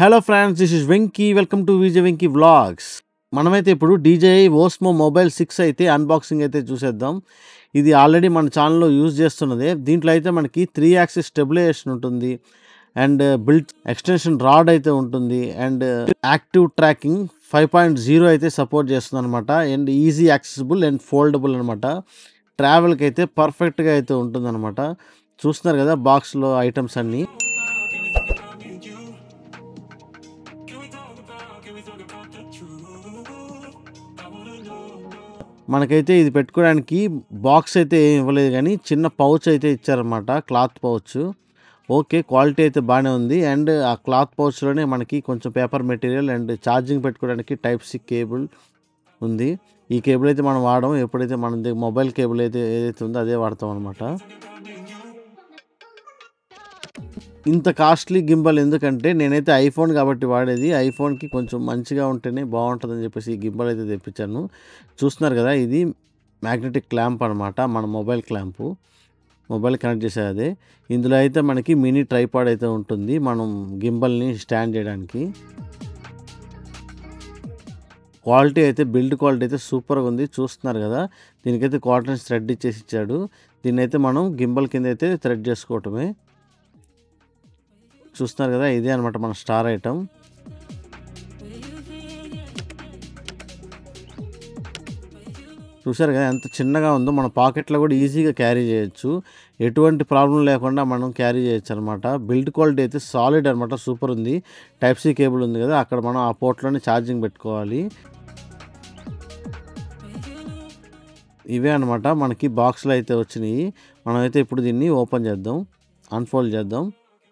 hello friends this is Venky welcome to Vijay Venky vlogs మనమైతే ఇప్పుడు DJ Osmo mobile six అయితే unboxing అయితే చూసేద్దాం ఇది ఆల్రెడీ మన ఛానల్లో యూజ్ చేస్తున్నదే దీంట్లో అయితే మనకి త్రీ యాక్సిస్ స్టెబిలైజేషన్ ఉంటుంది అండ్ బిల్ట్ ఎక్స్టెన్షన్ రాడ్ అయితే ఉంటుంది and active tracking five point zero అయితే సపోర్ట్ చేస్తుంది అనమాట and easy accessible and foldable అనమాట ట్రావెల్కి అయితే పర్ఫెక్ట్గా అయితే ఉంటుందన్నమాట చూస్తున్నారు కదా బాక్స్లో ఐటమ్స్ అన్నీ మనకైతే ఇది పెట్టుకోవడానికి బాక్స్ అయితే ఏం ఇవ్వలేదు కానీ చిన్న పౌచ్ అయితే ఇచ్చారనమాట క్లాత్ పౌచ్ ఓకే క్వాలిటీ అయితే బాగానే ఉంది అండ్ ఆ క్లాత్ పౌచ్లోనే మనకి కొంచెం పేపర్ మెటీరియల్ అండ్ ఛార్జింగ్ పెట్టుకోవడానికి టైప్ సి కేబుల్ ఉంది ఈ కేబుల్ అయితే మనం వాడడం ఎప్పుడైతే మన దగ్గర మొబైల్ కేబుల్ అయితే ఏదైతే ఉందో అదే వాడతాం అనమాట ఇంత కాస్ట్లీ గింబల్ ఎందుకంటే నేనైతే ఐఫోన్ కాబట్టి వాడేది ఐఫోన్కి కొంచెం మంచిగా ఉంటేనే బాగుంటుందని చెప్పేసి ఈ గింబల్ అయితే తెప్పించాను చూస్తున్నారు కదా ఇది మ్యాగ్నెటిక్ క్లాంప్ అనమాట మన మొబైల్ క్లాంపు మొబైల్ కనెక్ట్ చేసేది అదే ఇందులో అయితే మనకి మినీ ట్రైపాడ్ అయితే ఉంటుంది మనం గింబల్ని స్టాండ్ చేయడానికి క్వాలిటీ అయితే బిల్డ్ క్వాలిటీ అయితే సూపర్గా ఉంది చూస్తున్నారు కదా దీనికైతే కాటన్ థ్రెడ్ ఇచ్చేసి ఇచ్చాడు దీన్ని అయితే మనం గింబల్ కింద అయితే థ్రెడ్ చేసుకోవటమే చూస్తున్నారు కదా ఇదే అనమాట మన స్టార్ ఐటమ్ చూసారు కదా ఎంత చిన్నగా ఉందో మన పాకెట్లో కూడా ఈజీగా క్యారీ చేయొచ్చు ఎటువంటి ప్రాబ్లం లేకుండా మనం క్యారీ చేయొచ్చు అనమాట బిల్డ్ క్వాలిటీ అయితే సాలిడ్ అనమాట సూపర్ ఉంది టైప్ సి కేబుల్ ఉంది కదా అక్కడ మనం ఆ పోర్ట్లోనే ఛార్జింగ్ పెట్టుకోవాలి ఇవే అనమాట మనకి బాక్స్లో అయితే వచ్చినాయి మనమైతే ఇప్పుడు దీన్ని ఓపెన్ చేద్దాం అన్ఫోల్డ్ చేద్దాం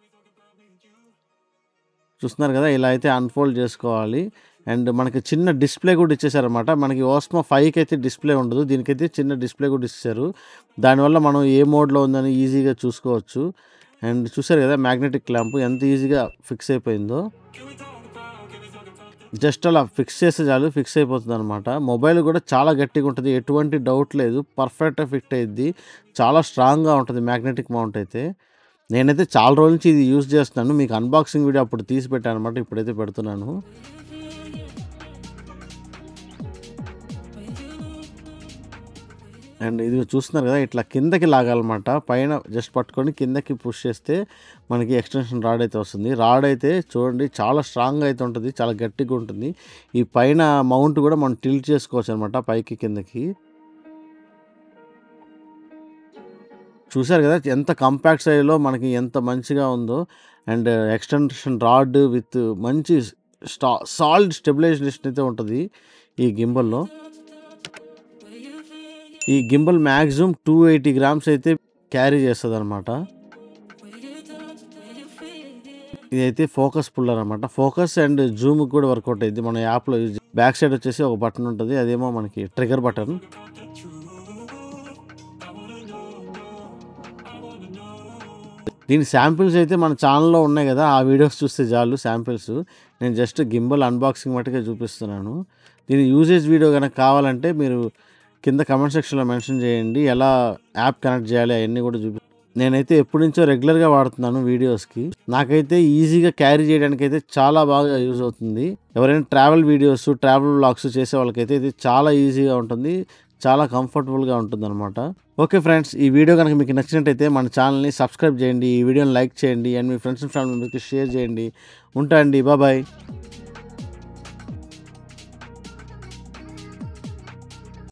చూస్తున్నారు కదా ఇలా అయితే అన్ఫోల్డ్ చేసుకోవాలి అండ్ మనకి చిన్న డిస్ప్లే కూడా ఇచ్చేసారనమాట మనకి ఓస్మో ఫైవ్కి అయితే డిస్ప్లే ఉండదు దీనికైతే చిన్న డిస్ప్లే కూడా ఇచ్చారు దానివల్ల మనం ఏ మోడ్లో ఉందని ఈజీగా చూసుకోవచ్చు అండ్ చూసారు కదా మ్యాగ్నెటిక్ క్లాంప్ ఎంత ఈజీగా ఫిక్స్ అయిపోయిందో జస్ట్ అలా ఫిక్స్ చేస్తే చాలు ఫిక్స్ అయిపోతుంది అనమాట మొబైల్ కూడా చాలా గట్టిగా ఉంటుంది ఎటువంటి డౌట్ లేదు పర్ఫెక్ట్గా ఫిట్ అయ్యిద్ది చాలా స్ట్రాంగ్గా ఉంటుంది మ్యాగ్నెటిక్ మౌంట్ అయితే నేనైతే చాలా రోజుల నుంచి ఇది యూజ్ చేస్తున్నాను మీకు అన్బాక్సింగ్ వీడియో అప్పుడు తీసి పెట్టాను అనమాట ఇప్పుడైతే పెడుతున్నాను అండ్ ఇది చూస్తున్నారు కదా ఇట్లా కిందకి లాగాలన్నమాట పైన జస్ట్ పట్టుకొని కిందకి పుష్ చేస్తే మనకి ఎక్స్టెన్షన్ రాడ్ అయితే వస్తుంది రాడ్ అయితే చూడండి చాలా స్ట్రాంగ్ అయితే ఉంటుంది చాలా గట్టిగా ఉంటుంది ఈ పైన మౌంట్ కూడా మనం టిల్ట్ చేసుకోవచ్చు అనమాట పైకి కిందకి చూసారు కదా ఎంత కాంపాక్ట్ సైజ్లో మనకి ఎంత మంచిగా ఉందో అండ్ ఎక్స్టెన్షన్ రాడ్ విత్ మంచి స్టా సాల్డ్ స్టెబిలైజేషన్ అయితే ఉంటుంది ఈ గింబల్లో ఈ gimbal maximum two eighty grams అయితే క్యారీ చేస్తుంది అనమాట ఇదైతే ఫోకస్ పుల్లర్ అనమాట ఫోకస్ అండ్ జూమ్ కూడా వర్కౌట్ అయింది మన యాప్లో యూజ్ బ్యాక్ సైడ్ వచ్చేసి ఒక బటన్ ఉంటుంది అదేమో మనకి ట్రిగర్ బటన్ దీని శాంపిల్స్ అయితే మన ఛానల్లో ఉన్నాయి కదా ఆ వీడియోస్ చూస్తే చాలు శాంపిల్స్ నేను జస్ట్ గింబల్ అన్బాక్సింగ్ మట్టుకే చూపిస్తున్నాను దీని యూజేజ్ వీడియో కనుక కావాలంటే మీరు కింద కమెంట్ సెక్షన్లో మెన్షన్ చేయండి ఎలా యాప్ కనెక్ట్ చేయాలి అవన్నీ కూడా చూపి నేనైతే ఎప్పటి నుంచో రెగ్యులర్గా వాడుతున్నాను వీడియోస్కి నాకైతే ఈజీగా క్యారీ చేయడానికి అయితే చాలా బాగా యూజ్ అవుతుంది ఎవరైనా ట్రావెల్ వీడియోస్ ట్రావెల్ బ్లాగ్స్ చేసే వాళ్ళకైతే ఇది చాలా ఈజీగా ఉంటుంది చాలా కంఫర్టబుల్గా ఉంటుంది అనమాట ఓకే ఫ్రెండ్స్ ఈ వీడియో కనుక మీకు నచ్చినట్టయితే మన ఛానల్ని సబ్స్క్రైబ్ చేయండి ఈ వీడియోని లైక్ చేయండి అండ్ మీ ఫ్రెండ్స్ అండ్ ఫ్యామిలీ మెంబర్స్కి షేర్ చేయండి ఉంటా అండి బాయ్